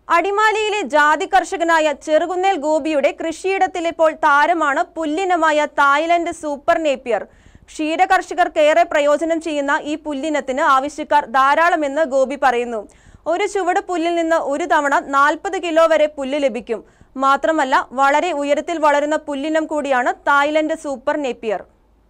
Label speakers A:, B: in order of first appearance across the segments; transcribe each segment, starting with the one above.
A: അടിമാലിയിലെ ജാതി കർഷകനായ ചെറുകുന്നേൽ ഗോപിയുടെ കൃഷിയിടത്തിലിപ്പോൾ താരമാണ് പുല്ലിനമായ തായ്ലൻഡ് സൂപ്പർ നേപ്പിയർ ക്ഷീര കർഷകർക്ക് ഏറെ പ്രയോജനം ചെയ്യുന്ന ഈ പുല്ലിനത്തിന് ആവശ്യക്കാർ ധാരാളമെന്ന് ഗോപി പറയുന്നു ഒരു ചുവട് പുല്ലിൽ നിന്ന് ഒരു തവണ നാൽപ്പത് കിലോ വരെ പുല്ല് ലഭിക്കും മാത്രമല്ല വളരെ ഉയരത്തിൽ വളരുന്ന പുല്ലിനം കൂടിയാണ് തായ്ലൻഡ് സൂപ്പർ നേപ്പിയർ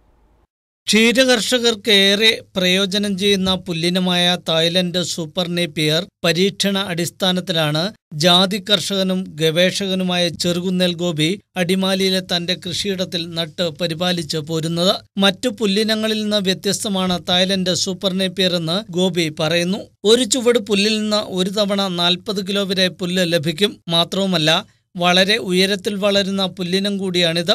B: ക്ഷീരകർഷകർക്ക് ഏറെ പ്രയോജനം ചെയ്യുന്ന പുല്ലിനമായ തായ്ലൻഡ് സൂപ്പർ നേപ്പിയർ പരീക്ഷണ അടിസ്ഥാനത്തിലാണ് ജാതി കർഷകനും ഗവേഷകനുമായ ചെറുകുന്നേൽ ഗോപി അടിമാലിയിലെ തന്റെ കൃഷിയിടത്തിൽ നട്ട് പരിപാലിച്ച് പോരുന്നത് മറ്റു പുല്ലിനങ്ങളിൽ നിന്ന് വ്യത്യസ്തമാണ് തായ്ലൻഡ് സൂപ്പർ നേപ്പിയർ എന്ന് ഗോപി പറയുന്നു ഒരു ചുവട് പുല്ലിൽ നിന്ന് ഒരു തവണ നാൽപ്പത് കിലോ വരെ പുല്ല് ലഭിക്കും മാത്രവുമല്ല വളരെ ഉയരത്തിൽ വളരുന്ന പുല്ലിനം കൂടിയാണിത്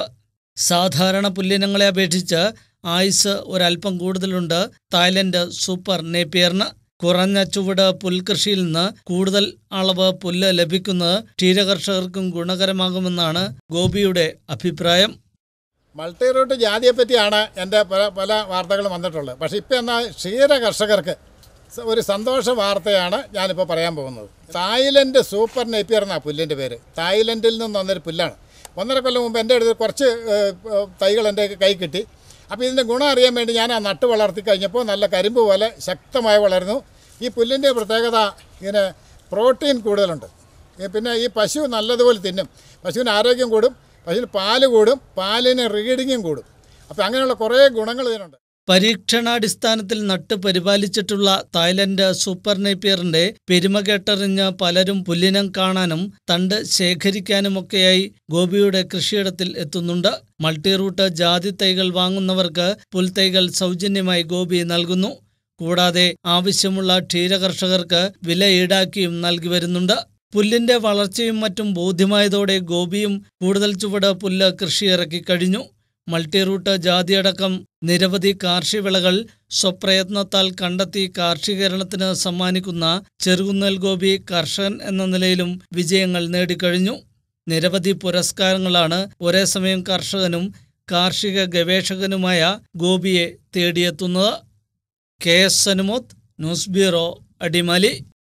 B: സാധാരണ പുല്ലിനങ്ങളെ അപേക്ഷിച്ച് ആയുസ് ഒരല്പം കൂടുതലുണ്ട് തായ്ലൻഡ് സൂപ്പർ നേപ്പിയറിന് കുറഞ്ഞ ചുവട് പുൽകൃഷിയിൽ നിന്ന് കൂടുതൽ അളവ് പുല്ല് ലഭിക്കുന്നത് ക്ഷീരകർഷകർക്കും ഗുണകരമാകുമെന്നാണ് ഗോപിയുടെ അഭിപ്രായം
C: മൾട്ടി റൂട്ട് ജാതിയെ പറ്റിയാണ് എൻ്റെ പല പല വാർത്തകളും വന്നിട്ടുള്ളത് പക്ഷേ ഇപ്പം എന്നാൽ ക്ഷീര കർഷകർക്ക് സ- ഒരു സന്തോഷ വാർത്തയാണ് ഞാനിപ്പോൾ പറയാൻ പോകുന്നത് തായ്ലൻഡ് സൂപ്പർ നെപ്പിയർ എന്നാണ് പുല്ലിൻ്റെ പേര് തായ്ലൻഡിൽ നിന്ന് വന്നൊരു പുല്ലാണ് ഒന്നര കൊല്ലം മുമ്പ് എൻ്റെ അടുത്ത് കുറച്ച് ഏഹ്, ഏഹ്, തൈകൾ എൻ്റെ കൈ കിട്ടി അപ്പോൾ ഇതിൻ്റെ ഗുണം അറിയാൻ വേണ്ടി ഞാൻ ആ നട്ട് വളർത്തി കഴിഞ്ഞപ്പോൾ നല്ല കരിമ്പ് പോലെ ശക്തമായി വളരുന്നു ഈ പുല്ലിൻ്റെ പ്രത്യേകത ഇങ്ങനെ പ്രോട്ടീൻ കൂടുതലുണ്ട് ഏ, പിന്നെ ഈ പശു നല്ലതുപോലെ തിന്നും പശുവിന് ആരോഗ്യം കൂടും പശുവിന് പാല് കൂടും പാലിന് റീഡിങ്ങും കൂടും അപ്പോൾ അങ്ങനെയുള്ള കുറേ ഗുണങ്ങൾ ഇതിനുണ്ട്
B: പരീക്ഷണാടിസ്ഥാനത്തിൽ നട്ട് പരിപാലിച്ചിട്ടുള്ള തായ്ലൻഡ് സൂപ്പർ നേപ്പിയറിന്റെ പെരുമ കേട്ടറിഞ്ഞ് പലരും പുല്ലിനം കാണാനും തണ്ട് ശേഖരിക്കാനുമൊക്കെയായി ഗോപിയുടെ കൃഷിയിടത്തിൽ എത്തുന്നുണ്ട് മൾട്ടി റൂട്ട് ജാതി തൈകൾ വാങ്ങുന്നവർക്ക് പുൽത്തൈകൾ സൗജന്യമായി ഗോപി നൽകുന്നു കൂടാതെ ആവശ്യമുള്ള ക്ഷീരകർഷകർക്ക് വില ഈടാക്കിയും നൽകി വരുന്നുണ്ട് പുല്ലിന്റെ വളർച്ചയും മറ്റും ബോധ്യമായതോടെ ഗോപിയും കൂടുതൽ ചുവട് പുല്ല് കൃഷിയിറക്കി കഴിഞ്ഞു മൾട്ടി റൂട്ട് ജാതിയടക്കം നിരവധി കാർഷിക വിളകൾ സ്വപ്രയത്നത്താൽ കണ്ടെത്തി കാർഷികരണത്തിന് സമ്മാനിക്കുന്ന ചെറുകുന്നൽ ഗോപി കർഷകൻ എന്ന നിലയിലും വിജയങ്ങൾ നേടിക്കഴിഞ്ഞു നിരവധി പുരസ്കാരങ്ങളാണ് ഒരേ സമയം കർഷകനും കാർഷിക ഗവേഷകനുമായ ഗോപിയെ തേടിയെത്തുന്നത് കെ എസ് സനുമോത്ത് ന്യൂസ് ബ്യൂറോ അടിമാലി